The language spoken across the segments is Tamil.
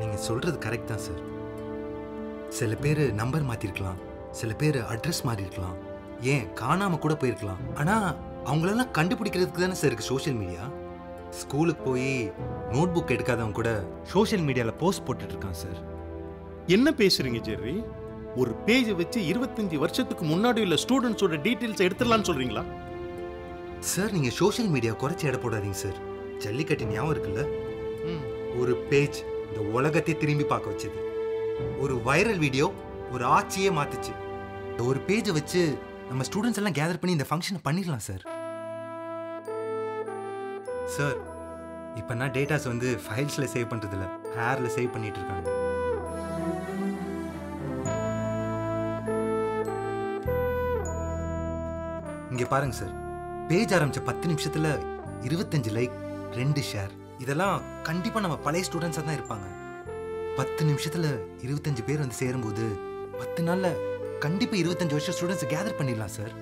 நீங்க சொல்றது கரெக்ட் தான் சார் சில பேர் நம்பர் மாத்திருக்கலாம் சில பேர் அட்ரஸ் மாறி இருக்கலாம் ஏன் காணாம கூட போயிருக்கலாம் ஆனா அவங்களெல்லாம் கண்டுபிடிக்கிறதுக்கு தானே சார் இருக்கு சோஷியல் மீடியா ஸ்கூலுக்கு போய் நோட் புக் எடுக்காதவங்க கூட சோஷியல் மீடியாவில் போஸ்ட் போட்டுட்டு இருக்கான் சார் என்ன பேசுறீங்க ஜெர்ரி ஒரு பேஜை வச்சு இருபத்தஞ்சு வருஷத்துக்கு முன்னாடி உள்ள ஸ்டூடெண்ட்ஸோட டீட்டெயில்ஸ் எடுத்துடலாம்னு சொல்றீங்களா சார் நீங்க சோஷியல் மீடியா குறைச்சி எடை போடாதீங்க சார் ஜல்லிக்கட்டு ஞாபகம் இருக்குல்ல ஒரு பேஜ் இந்த உலகத்தை திரும்பி பார்க்க வச்சது ஒரு வைரல் வீடியோ ஒரு ஆட்சியே மாத்துச்சு இந்த ஒரு பேஜை வச்சு நம்ம ஸ்டூடெண்ட்ஸ் எல்லாம் கேதர் பண்ணி இந்த ஃபங்க்ஷனை பண்ணிடலாம் சார் சார் இப்போ நான் டேட்டாஸ் வந்து ஃபைல்ஸில் சேவ் பண்ணுறது இல்லை ஹேரில் சேவ் பண்ணிட்டு இருக்காங்க இங்கே பாருங்க சார் பேஜ் ஆரம்பிச்ச பத்து நிமிஷத்துல இருபத்தஞ்சு லைக் ரெண்டு ஷேர் இதெல்லாம் கண்டிப்பா நம்ம பழைய ஸ்டூடெண்ட்ஸாக தான் இருப்பாங்க பத்து நிமிஷத்துல இருபத்தஞ்சு பேர் வந்து சேரும்போது பத்து நாள்ல கண்டிப்பா இருபத்தஞ்சு வருஷம் ஸ்டூடெண்ட்ஸ் கேதர் பண்ணிடலாம் சார்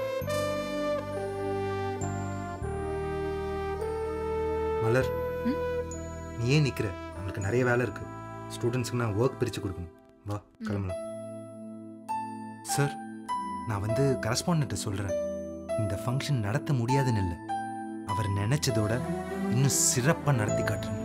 மலர் நீ ஏன் நிக்கிற நம்மளுக்கு நிறைய வேலை இருக்கு ஸ்டூடெண்ட்ஸ்க்கு நான் ஒர்க் பிரிச்சு கொடுக்கணும் வா கிளம்பலாம் சார் நான் வந்து கரஸ்பாண்ட்ட சொல்றேன் இந்த ஃபங்க்ஷன் நடத்த முடியாதுன்னு இல்லை அவர் நினைச்சதோட இன்னும் சிறப்பாக நடத்தி காட்டுறேன்